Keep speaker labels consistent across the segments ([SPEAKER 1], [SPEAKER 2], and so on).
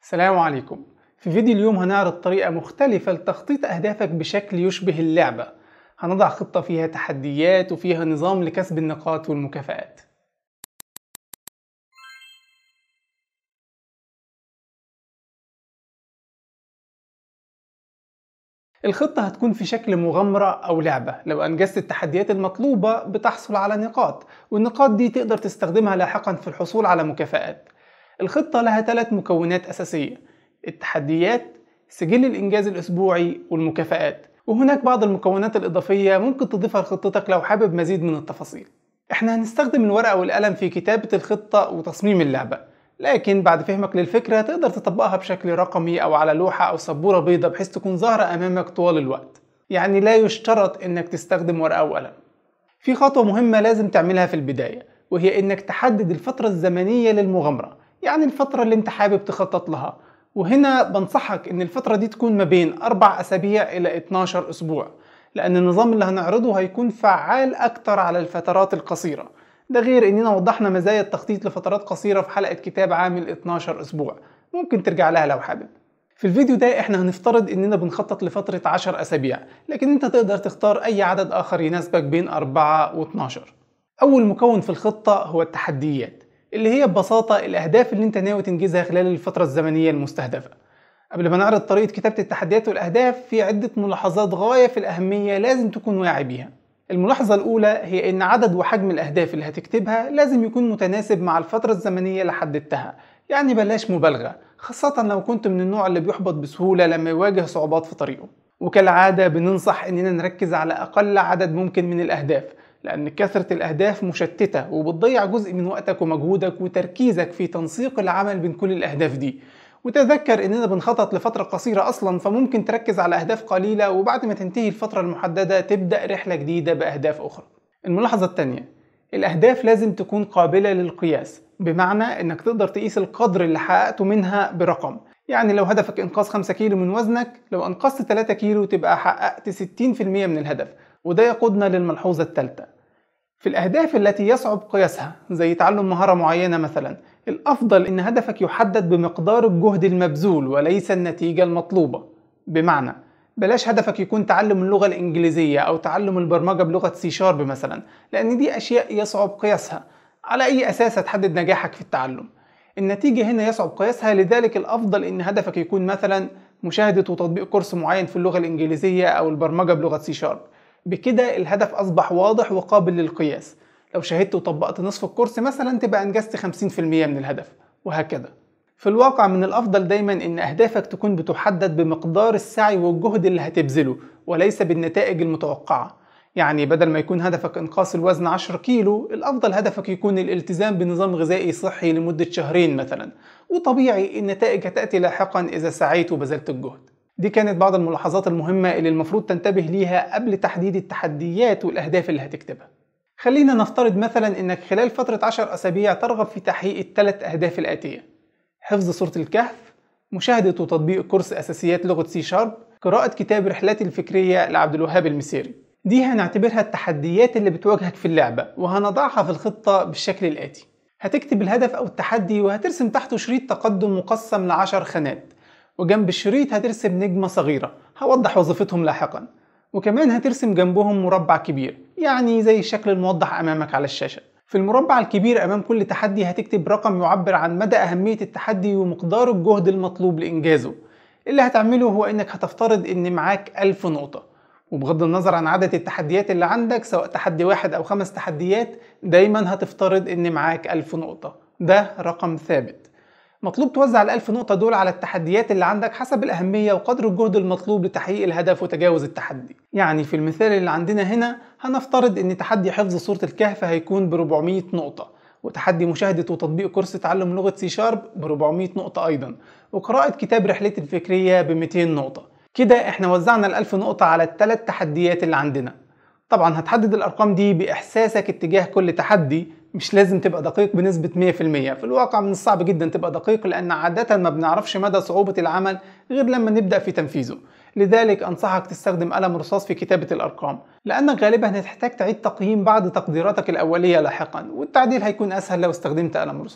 [SPEAKER 1] السلام عليكم في فيديو اليوم هنعرض طريقة مختلفة لتخطيط أهدافك بشكل يشبه اللعبة هنضع خطة فيها تحديات وفيها نظام لكسب النقاط والمكافآت الخطة هتكون في شكل مغامرة أو لعبة لو أنجزت التحديات المطلوبة بتحصل على نقاط والنقاط دي تقدر تستخدمها لاحقا في الحصول على مكافآت الخطة لها ثلاث مكونات أساسية التحديات سجل الإنجاز الأسبوعي والمكافآت وهناك بعض المكونات الإضافية ممكن تضيفها لخطتك لو حابب مزيد من التفاصيل احنا هنستخدم الورقة والقلم في كتابة الخطة وتصميم اللعبة لكن بعد فهمك للفكرة تقدر تطبقها بشكل رقمي أو على لوحة أو سبورة بيضاء بحيث تكون ظاهرة أمامك طوال الوقت يعني لا يشترط إنك تستخدم ورقة وقلم في خطوة مهمة لازم تعملها في البداية وهي إنك تحدد الفترة الزمنية للمغامرة يعني الفترة اللي انت حابب تخطط لها وهنا بنصحك ان الفترة دي تكون ما بين أربع أسابيع إلى 12 أسبوع لأن النظام اللي هنعرضه هيكون فعال أكتر على الفترات القصيرة ده غير اننا وضحنا مزايا التخطيط لفترات قصيرة في حلقة كتاب عامل 12 أسبوع ممكن ترجع لها لو حابب في الفيديو ده احنا هنفترض اننا بنخطط لفترة 10 أسابيع لكن انت تقدر تختار أي عدد آخر يناسبك بين 4 و 12 أول مكون في الخطة هو التحديات اللي هي ببساطة الأهداف اللي أنت ناوي تنجزها خلال الفترة الزمنية المستهدفة. قبل ما نعرض طريقة كتابة التحديات والأهداف في عدة ملاحظات غاية في الأهمية لازم تكون واعي بيها. الملاحظة الأولى هي إن عدد وحجم الأهداف اللي هتكتبها لازم يكون متناسب مع الفترة الزمنية اللي حددتها، يعني بلاش مبالغة، خاصة لو كنت من النوع اللي بيحبط بسهولة لما يواجه صعوبات في طريقه. وكالعادة بننصح إننا نركز على أقل عدد ممكن من الأهداف لأن كثرة الأهداف مشتتة وبتضيع جزء من وقتك ومجهودك وتركيزك في تنسيق العمل بين كل الأهداف دي وتذكر إننا بنخطط لفترة قصيرة أصلا فممكن تركز على أهداف قليلة وبعد ما تنتهي الفترة المحددة تبدأ رحلة جديدة بأهداف أخرى الملاحظة الثانية الأهداف لازم تكون قابلة للقياس بمعنى إنك تقدر تقيس القدر اللي حققته منها برقم يعني لو هدفك إنقاص 5 كيلو من وزنك لو أنقصت 3 كيلو تبقى حققت 60% من الهدف وده يقودنا للملحوظة الثالثة في الأهداف التي يصعب قياسها زي تعلم مهارة معينة مثلا الأفضل إن هدفك يحدد بمقدار الجهد المبذول وليس النتيجة المطلوبة بمعنى بلاش هدفك يكون تعلم اللغة الإنجليزية أو تعلم البرمجة بلغة سي شارب مثلا لأن دي أشياء يصعب قياسها على أي أساس هتحدد نجاحك في التعلم النتيجة هنا يصعب قياسها لذلك الأفضل إن هدفك يكون مثلا مشاهدة وتطبيق كورس معين في اللغة الإنجليزية أو البرمجة بلغة سي شارب بكده الهدف أصبح واضح وقابل للقياس لو شاهدت وطبقت نصف الكورس مثلا تبقى أنجزت 50% من الهدف وهكذا في الواقع من الأفضل دايما إن أهدافك تكون بتحدد بمقدار السعي والجهد اللي هتبذله وليس بالنتائج المتوقعة يعني بدل ما يكون هدفك إنقاص الوزن 10 كيلو الأفضل هدفك يكون الالتزام بنظام غذائي صحي لمدة شهرين مثلا وطبيعي النتائج هتأتي لاحقا إذا سعيت وبذلت الجهد دي كانت بعض الملاحظات المهمة اللي المفروض تنتبه ليها قبل تحديد التحديات والأهداف اللي هتكتبها خلينا نفترض مثلا انك خلال فترة 10 أسابيع ترغب في تحقيق الثلاث أهداف الآتية حفظ سورة الكهف مشاهدة وتطبيق كورس أساسيات لغة سي شارب قراءة كتاب رحلاتي الفكرية لعبد الوهاب المسيري دي هنعتبرها التحديات اللي بتواجهك في اللعبة وهنضعها في الخطة بالشكل الآتي هتكتب الهدف أو التحدي وهترسم تحته شريط تقدم مقسم لعشر خانات وجنب الشريط هترسم نجمة صغيرة هوضح وظيفتهم لاحقا وكمان هترسم جنبهم مربع كبير يعني زي الشكل الموضح أمامك على الشاشة في المربع الكبير أمام كل تحدي هتكتب رقم يعبر عن مدى أهمية التحدي ومقدار الجهد المطلوب لإنجازه اللي هتعمله هو إنك هتفترض إن معاك ألف نقطة وبغض النظر عن عدد التحديات اللي عندك سواء تحدي واحد أو خمس تحديات دايما هتفترض إن معاك ألف نقطة ده رقم ثابت مطلوب توزع الألف نقطة دول على التحديات اللي عندك حسب الأهمية وقدر الجهد المطلوب لتحقيق الهدف وتجاوز التحدي يعني في المثال اللي عندنا هنا هنفترض أن تحدي حفظ سورة الكهف هيكون ب 400 نقطة وتحدي مشاهدة وتطبيق كورس تعلم لغة سي شارب ب 400 نقطة أيضا وقراءة كتاب رحلتي الفكرية ب 200 نقطة كده احنا وزعنا الألف نقطة على الثلاث تحديات اللي عندنا طبعا هتحدد الأرقام دي بإحساسك اتجاه كل تحدي مش لازم تبقى دقيق بنسبة 100% في الواقع من الصعب جدا تبقى دقيق لأن عادة ما بنعرفش مدى صعوبة العمل غير لما نبدأ في تنفيذه لذلك أنصحك تستخدم قلم رصاص في كتابة الأرقام لأنك غالبا هتحتاج تعيد تقييم بعض تقديراتك الأولية لاحقا والتعديل هيكون أسهل لو استخدمت قلم رصاص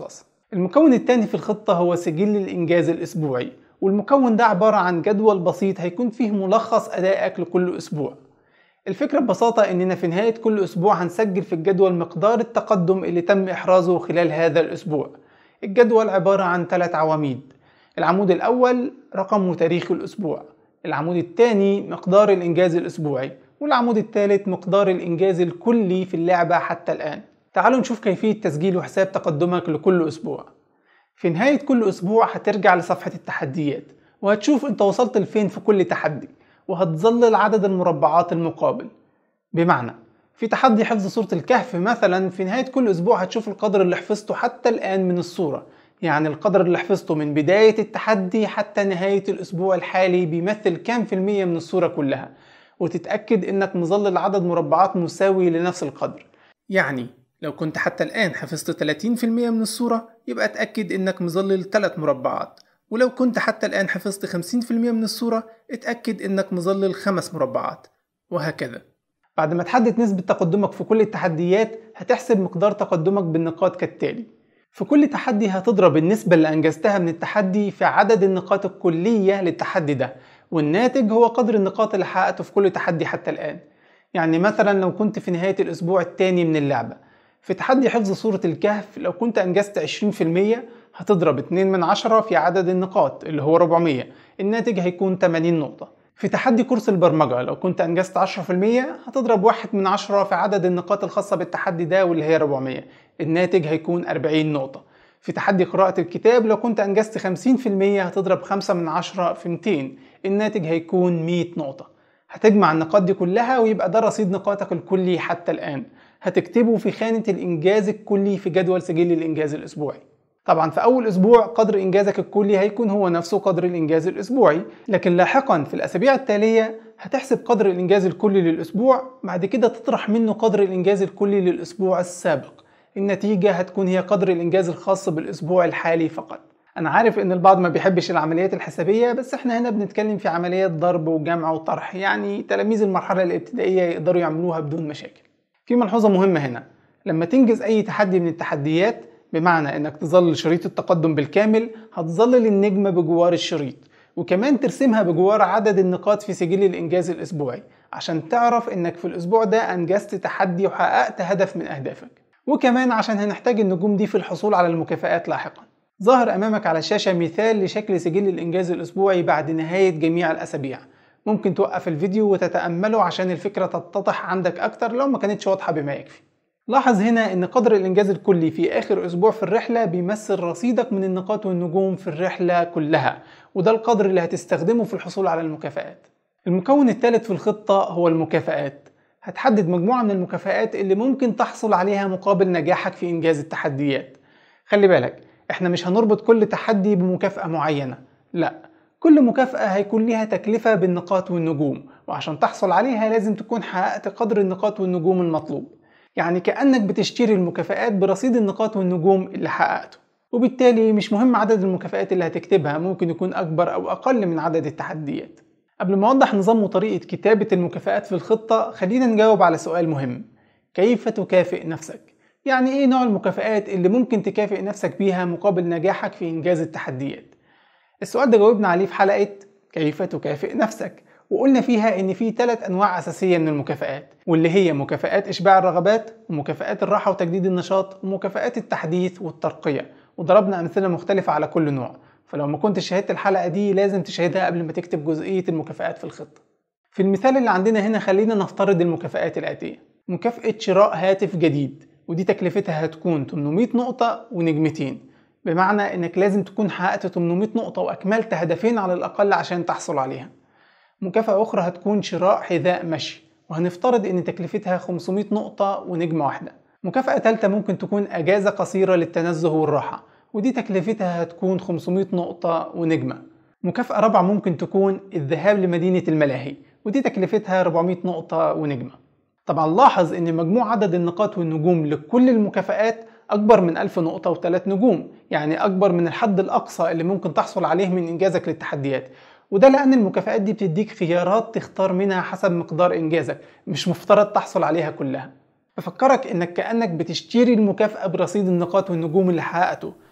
[SPEAKER 1] المكون الثاني في الخطة هو سجل الإنجاز الأسبوعي والمكون ده عبارة عن جدول بسيط هيكون فيه ملخص أدائك لكل أسبوع الفكرة ببساطة إننا في نهاية كل أسبوع هنسجل في الجدول مقدار التقدم اللي تم إحرازه خلال هذا الأسبوع الجدول عبارة عن ثلاث عواميد العمود الأول رقم وتاريخ الأسبوع العمود الثاني مقدار الإنجاز الأسبوعي والعمود الثالث مقدار الإنجاز الكلي في اللعبة حتى الآن تعالوا نشوف كيفية تسجيل وحساب تقدمك لكل أسبوع في نهاية كل أسبوع هترجع لصفحة التحديات وهتشوف أنت وصلت لفين في كل تحدي وهتظلل عدد المربعات المقابل بمعنى في تحدي حفظ صورة الكهف مثلا في نهاية كل أسبوع هتشوف القدر اللي حفظته حتى الآن من الصورة يعني القدر اللي حفظته من بداية التحدي حتى نهاية الأسبوع الحالي بيمثل كام في المية من الصورة كلها وتتأكد إنك مظلل عدد مربعات مساوي لنفس القدر يعني لو كنت حتى الآن حفظت 30% من الصورة يبقى اتأكد إنك مظلل 3 مربعات ولو كنت حتى الآن حفظت 50% من الصورة اتأكد إنك مظلل 5 مربعات وهكذا بعد ما تحدد نسبة تقدمك في كل التحديات هتحسب مقدار تقدمك بالنقاط كالتالي في كل تحدي هتضرب النسبة اللي أنجزتها من التحدي في عدد النقاط الكلية للتحدي ده والناتج هو قدر النقاط اللي حققته في كل تحدي حتى الآن يعني مثلا لو كنت في نهاية الأسبوع الثاني من اللعبة في تحدي حفظ صورة الكهف لو كنت أنجزت 20% هتضرب 2 من 10 في عدد النقاط اللي هو 400 الناتج هيكون 80 نقطة في تحدي كورس البرمجة لو كنت أنجزت 10% هتضرب 1 من 10 في عدد النقاط الخاصة بالتحدي ده واللي هي 400 الناتج هيكون 40 نقطة في تحدي قراءة الكتاب لو كنت أنجزت 50% هتضرب 5 من 10 في 200 الناتج هيكون 100 نقطة هتجمع النقاط دي كلها ويبقى ده رصيد نقاطك الكلي حتى الآن هتكتبه في خانة الإنجاز الكلي في جدول سجل الإنجاز الأسبوعي طبعا في أول أسبوع قدر إنجازك الكلي هيكون هو نفسه قدر الإنجاز الأسبوعي لكن لاحقا في الأسابيع التالية هتحسب قدر الإنجاز الكلي للأسبوع بعد كده تطرح منه قدر الإنجاز الكلي للأسبوع السابق النتيجة هتكون هي قدر الإنجاز الخاص بالأسبوع الحالي فقط أنا عارف إن البعض ما بيحبش العمليات الحسابية بس إحنا هنا بنتكلم في عمليات ضرب وجمع وطرح يعني تلاميذ المرحلة الابتدائية يقدروا يعملوها بدون مشاكل في ملحوظة مهمة هنا لما تنجز أي تحدي من التحديات بمعنى إنك تظلل شريط التقدم بالكامل هتظلل النجمة بجوار الشريط وكمان ترسمها بجوار عدد النقاط في سجل الإنجاز الأسبوعي عشان تعرف إنك في الأسبوع ده أنجزت تحدي وحققت هدف من أهدافك وكمان عشان هنحتاج النجوم دي في الحصول على المكافآت لاحقا ظهر أمامك على الشاشة مثال لشكل سجل الإنجاز الأسبوعي بعد نهاية جميع الأسابيع ممكن توقف الفيديو وتتأمله عشان الفكرة تتضح عندك أكتر لو ما كانتش واضحة بما يكفي لاحظ هنا ان قدر الانجاز الكلي في اخر اسبوع في الرحلة بيمثل رصيدك من النقاط والنجوم في الرحلة كلها وده القدر اللي هتستخدمه في الحصول على المكافآت المكون الثالث في الخطة هو المكافآت هتحدد مجموعة من المكافآت اللي ممكن تحصل عليها مقابل نجاحك في إنجاز التحديات خلي بالك احنا مش هنربط كل تحدي بمكافأة معينة لا كل مكافأة هيكون ليها تكلفة بالنقاط والنجوم وعشان تحصل عليها لازم تكون حققت قدر النقاط والنجوم المطلوب يعني كأنك بتشتري المكافآت برصيد النقاط والنجوم اللي حققته وبالتالي مش مهم عدد المكافآت اللي هتكتبها ممكن يكون أكبر أو أقل من عدد التحديات قبل ما أوضح نظام وطريقة كتابة المكافآت في الخطة خلينا نجاوب على سؤال مهم كيف تكافئ نفسك؟ يعني إيه نوع المكافآت اللي ممكن تكافئ نفسك بيها مقابل نجاحك في إنجاز التحديات؟ السؤال ده جاوبنا عليه في حلقة كيف تكافئ نفسك وقلنا فيها ان في ثلاث انواع اساسيه من المكافآت واللي هي مكافآت اشباع الرغبات ومكافآت الراحه وتجديد النشاط ومكافآت التحديث والترقيه وضربنا امثله مختلفه على كل نوع فلو ما كنتش شاهدت الحلقه دي لازم تشاهدها قبل ما تكتب جزئيه المكافآت في الخطه في المثال اللي عندنا هنا خلينا نفترض المكافآت الاتيه مكافأة شراء هاتف جديد ودي تكلفتها هتكون 800 نقطة ونجمتين بمعنى انك لازم تكون حققت 800 نقطة واكملت هدفين على الاقل عشان تحصل عليها مكافأة أخرى هتكون شراء حذاء مشي وهنفترض إن تكلفتها 500 نقطة ونجمة واحدة مكافأة تالتة ممكن تكون أجازة قصيرة للتنزه والراحة ودي تكلفتها هتكون 500 نقطة ونجمة مكافأة رابعة ممكن تكون الذهاب لمدينة الملاهي ودي تكلفتها 400 نقطة ونجمة طبعا لاحظ ان مجموع عدد النقاط والنجوم لكل المكافآت أكبر من 1000 نقطة وثلاث نجوم يعني أكبر من الحد الأقصى اللي ممكن تحصل عليه من إنجازك للتحديات وده لأن المكافآت دي بتديك خيارات تختار منها حسب مقدار إنجازك مش مفترض تحصل عليها كلها بفكرك إنك كأنك بتشتري المكافأة برصيد النقاط والنجوم اللي حققته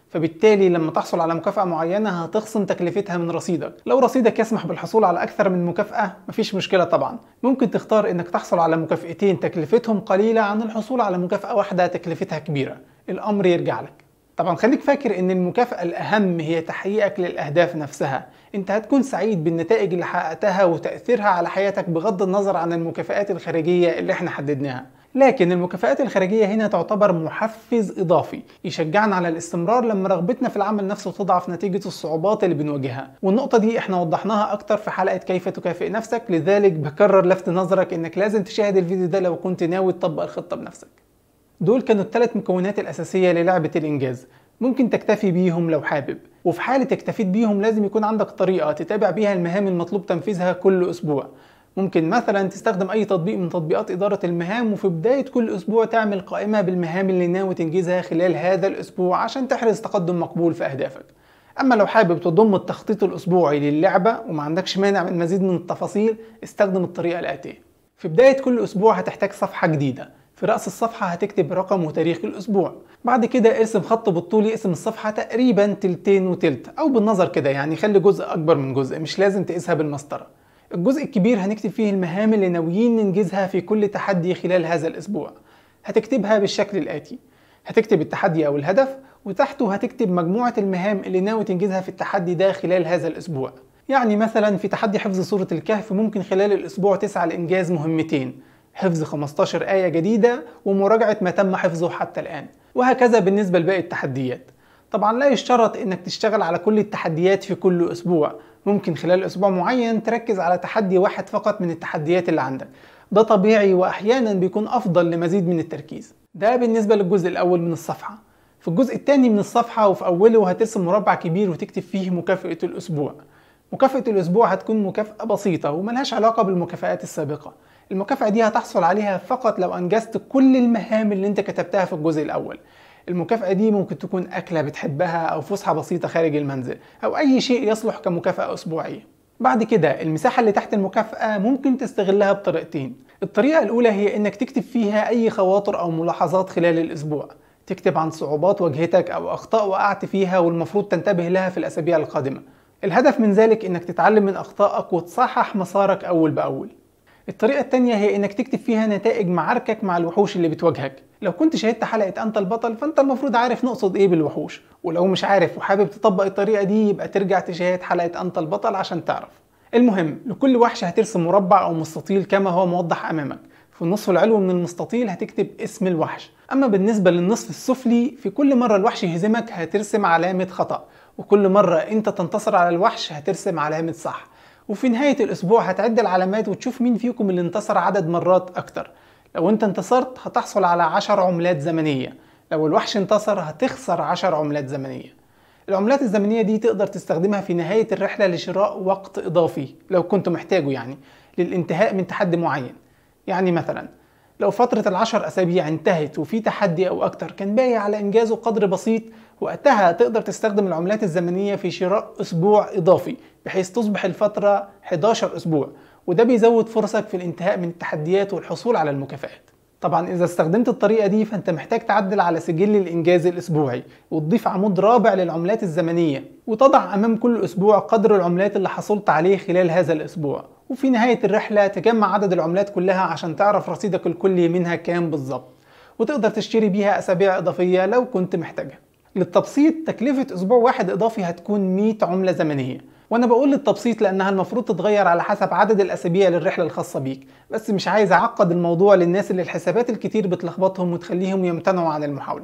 [SPEAKER 1] فبالتالي لما تحصل على مكافأة معينة هتخصم تكلفتها من رصيدك لو رصيدك يسمح بالحصول على أكثر من مكافأة مفيش مشكلة طبعا ممكن تختار إنك تحصل على مكافئتين تكلفتهم قليلة عن الحصول على مكافأة واحدة تكلفتها كبيرة الأمر يرجع لك طبعا خليك فاكر ان المكافأة الأهم هي تحقيقك للأهداف نفسها انت هتكون سعيد بالنتائج اللي حققتها وتأثيرها على حياتك بغض النظر عن المكافآت الخارجية اللي احنا حددناها لكن المكافآت الخارجية هنا تعتبر محفز إضافي يشجعنا على الاستمرار لما رغبتنا في العمل نفسه تضعف نتيجة الصعوبات اللي بنواجهها والنقطة دي احنا وضحناها أكتر في حلقة كيف تكافئ نفسك لذلك بكرر لفت نظرك إنك لازم تشاهد الفيديو ده لو كنت ناوي تطبق الخطة بنفسك دول كانوا الثلاث مكونات الأساسية للعبة الإنجاز ممكن تكتفي بيهم لو حابب وفي حالة اكتفيت بيهم لازم يكون عندك طريقة تتابع بيها المهام المطلوب تنفيذها كل أسبوع ممكن مثلا تستخدم أي تطبيق من تطبيقات إدارة المهام وفي بداية كل أسبوع تعمل قائمة بالمهام اللي ناوي تنجزها خلال هذا الأسبوع عشان تحرز تقدم مقبول في أهدافك أما لو حابب تضم التخطيط الأسبوعي للعبة وما عندكش مانع من مزيد من التفاصيل استخدم الطريقة الآتية في بداية كل أسبوع هتحتاج صفحة جديدة في رأس الصفحة هتكتب رقم وتاريخ الأسبوع بعد كده ارسم خط بالطول يقسم الصفحة تقريبا تلتين وتلت أو بالنظر كده يعني خلي جزء أكبر من جزء مش لازم تقيسها بالمسطرة الجزء الكبير هنكتب فيه المهام اللي ناويين ننجزها في كل تحدي خلال هذا الأسبوع هتكتبها بالشكل الآتي هتكتب التحدي أو الهدف وتحته هتكتب مجموعة المهام اللي ناوي تنجزها في التحدي ده خلال هذا الأسبوع يعني مثلا في تحدي حفظ سورة الكهف ممكن خلال الأسبوع تسعى لإنجاز مهمتين حفظ 15 آية جديدة ومراجعة ما تم حفظه حتى الآن وهكذا بالنسبة لباقي التحديات طبعا لا يشترط انك تشتغل على كل التحديات في كل اسبوع ممكن خلال اسبوع معين تركز على تحدي واحد فقط من التحديات اللي عندك ده طبيعي واحيانا بيكون افضل لمزيد من التركيز ده بالنسبة للجزء الاول من الصفحة في الجزء الثاني من الصفحة وفي اوله هترسم مربع كبير وتكتب فيه مكافأة الاسبوع مكافأة الاسبوع هتكون مكافأة بسيطة وملهاش علاقة بالمكافآت السابقة المكافأة دي هتحصل عليها فقط لو أنجزت كل المهام اللي أنت كتبتها في الجزء الأول المكافأة دي ممكن تكون أكلة بتحبها أو فسحة بسيطة خارج المنزل أو أي شيء يصلح كمكافأة أسبوعية بعد كده المساحة اللي تحت المكافأة ممكن تستغلها بطريقتين الطريقة الأولى هي إنك تكتب فيها أي خواطر أو ملاحظات خلال الأسبوع تكتب عن صعوبات واجهتك أو أخطاء وقعت فيها والمفروض تنتبه لها في الأسابيع القادمة الهدف من ذلك إنك تتعلم من أخطائك وتصحح مسارك أول بأول الطريقة التانية هي انك تكتب فيها نتائج معاركك مع الوحوش اللي بتواجهك لو كنت شاهدت حلقة انت البطل فانت المفروض عارف نقصد ايه بالوحوش ولو مش عارف وحابب تطبق الطريقة دي يبقى ترجع تشاهد حلقة انت البطل عشان تعرف المهم لكل وحش هترسم مربع او مستطيل كما هو موضح امامك في النصف العلوي من المستطيل هتكتب اسم الوحش اما بالنسبة للنصف السفلي في كل مرة الوحش يهزمك هترسم علامة خطأ وكل مرة انت تنتصر على الوحش هترسم علامة صح وفي نهاية الأسبوع هتعد العلامات وتشوف مين فيكم اللي انتصر عدد مرات أكتر لو انت انتصرت هتحصل على 10 عملات زمنية لو الوحش انتصر هتخسر 10 عملات زمنية العملات الزمنية دي تقدر تستخدمها في نهاية الرحلة لشراء وقت إضافي لو كنت محتاجه يعني للانتهاء من تحدي معين يعني مثلا لو فترة العشر أسابيع انتهت وفي تحدي أو أكتر كان باقي على إنجازه قدر بسيط وقتها تقدر تستخدم العملات الزمنية في شراء أسبوع إضافي بحيث تصبح الفترة 11 أسبوع وده بيزود فرصك في الانتهاء من التحديات والحصول على المكافآت طبعا إذا استخدمت الطريقة دي فأنت محتاج تعدل على سجل الإنجاز الأسبوعي وتضيف عمود رابع للعملات الزمنية وتضع أمام كل أسبوع قدر العملات اللي حصلت عليه خلال هذا الأسبوع وفي نهاية الرحلة تجمع عدد العملات كلها عشان تعرف رصيدك الكلي منها كام بالظبط وتقدر تشتري بيها أسابيع إضافية لو كنت محتاجها للتبسيط تكلفة أسبوع واحد إضافي هتكون 100 عملة زمنية وانا بقول للتبسيط لانها المفروض تتغير على حسب عدد الاسابيع للرحله الخاصه بيك بس مش عايز اعقد الموضوع للناس اللي الحسابات الكتير بتلخبطهم وتخليهم يمتنعوا عن المحاوله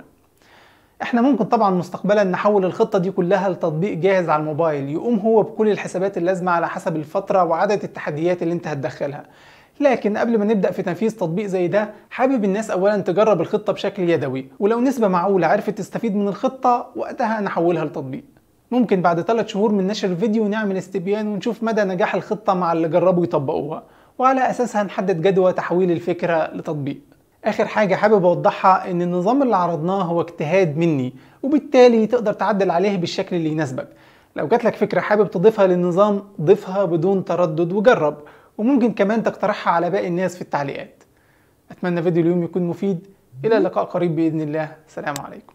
[SPEAKER 1] احنا ممكن طبعا مستقبلا نحول الخطه دي كلها لتطبيق جاهز على الموبايل يقوم هو بكل الحسابات اللازمه على حسب الفتره وعدد التحديات اللي انت هتدخلها لكن قبل ما نبدا في تنفيذ تطبيق زي ده حابب الناس اولا تجرب الخطه بشكل يدوي ولو نسبه معقوله عرفت تستفيد من الخطه وقتها نحولها لتطبيق ممكن بعد 3 شهور من نشر الفيديو نعمل استبيان ونشوف مدى نجاح الخطه مع اللي جربوا يطبقوها وعلى اساسها نحدد جدوى تحويل الفكره لتطبيق اخر حاجه حابب اوضحها ان النظام اللي عرضناه هو اجتهاد مني وبالتالي تقدر تعدل عليه بالشكل اللي يناسبك لو جات لك فكره حابب تضيفها للنظام ضيفها بدون تردد وجرب وممكن كمان تقترحها على باقي الناس في التعليقات أتمنى فيديو اليوم يكون مفيد إلى اللقاء قريب بإذن الله سلام عليكم